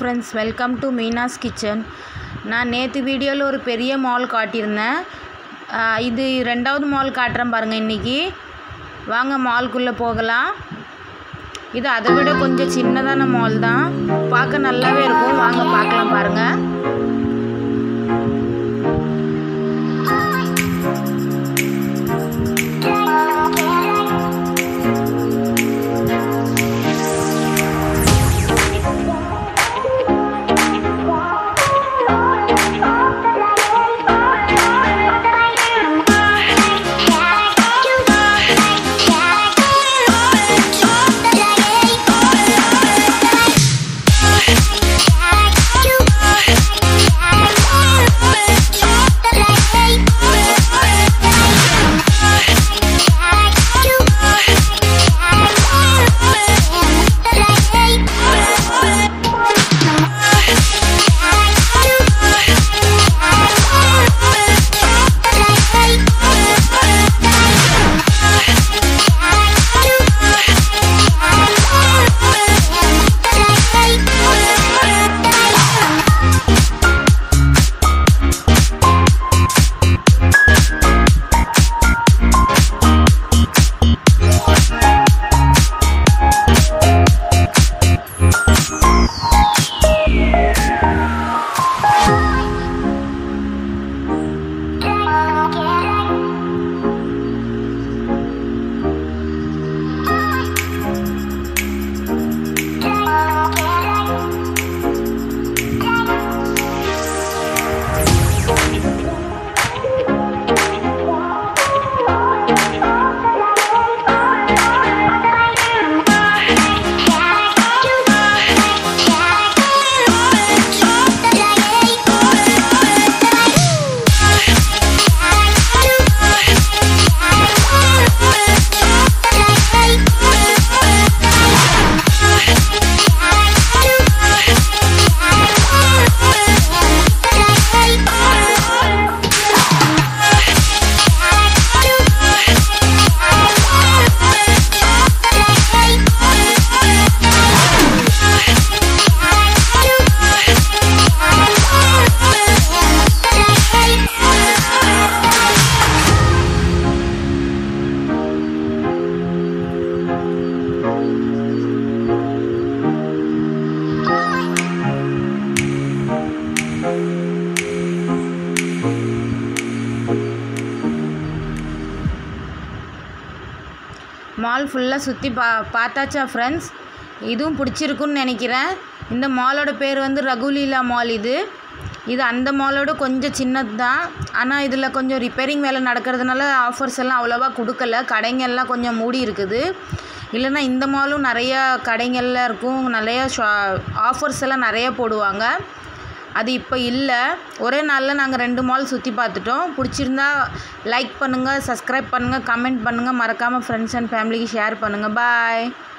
friends welcome to Meena's kitchen நான் நேற்று வீடியோவில் ஒரு பெரிய மால் காட்டியிருந்தேன் ஆஹ் இது ரெண்டாவது மால் காட்டுறேன் பாருங்கள் இன்றைக்கி வாங்க மால்குள்ளே போகலாம் இது அதை விட கொஞ்சம் சின்னதான மால் தான் பார்க்க நல்லாவே இருக்கும் வாங்க பார்க்கலாம் பாருங்கள் மால் ஃபுல்லாக சுற்றி பா பார்த்தாச்சா ஃப்ரெண்ட்ஸ் இதுவும் பிடிச்சிருக்குன்னு நினைக்கிறேன் இந்த மாலோட பேர் வந்து ரகுலீலா மால் இது இது அந்த மாலோட கொஞ்சம் சின்னது தான் ஆனால் இதில் கொஞ்சம் ரிப்பேரிங் வேலை நடக்கிறதுனால ஆஃபர்ஸ் எல்லாம் அவ்வளோவா கொடுக்கல கடைங்கள்லாம் கொஞ்சம் மூடி இருக்குது இல்லைன்னா இந்த மாலும் நிறையா கடைங்கள்லாம் இருக்கும் நிறையா ஆஃபர்ஸ் எல்லாம் நிறைய போடுவாங்க அது இப்போ இல்லை ஒரே நாளில் நாங்கள் ரெண்டு மால் சுற்றி பார்த்துட்டோம் பிடிச்சிருந்தா லைக் பண்ணுங்கள் சப்ஸ்கிரைப் பண்ணுங்கள் கமெண்ட் பண்ணுங்கள் மறக்காமல் ஃப்ரெண்ட்ஸ் அண்ட் ஃபேமிலிக்கு ஷேர் பண்ணுங்கள் பாய்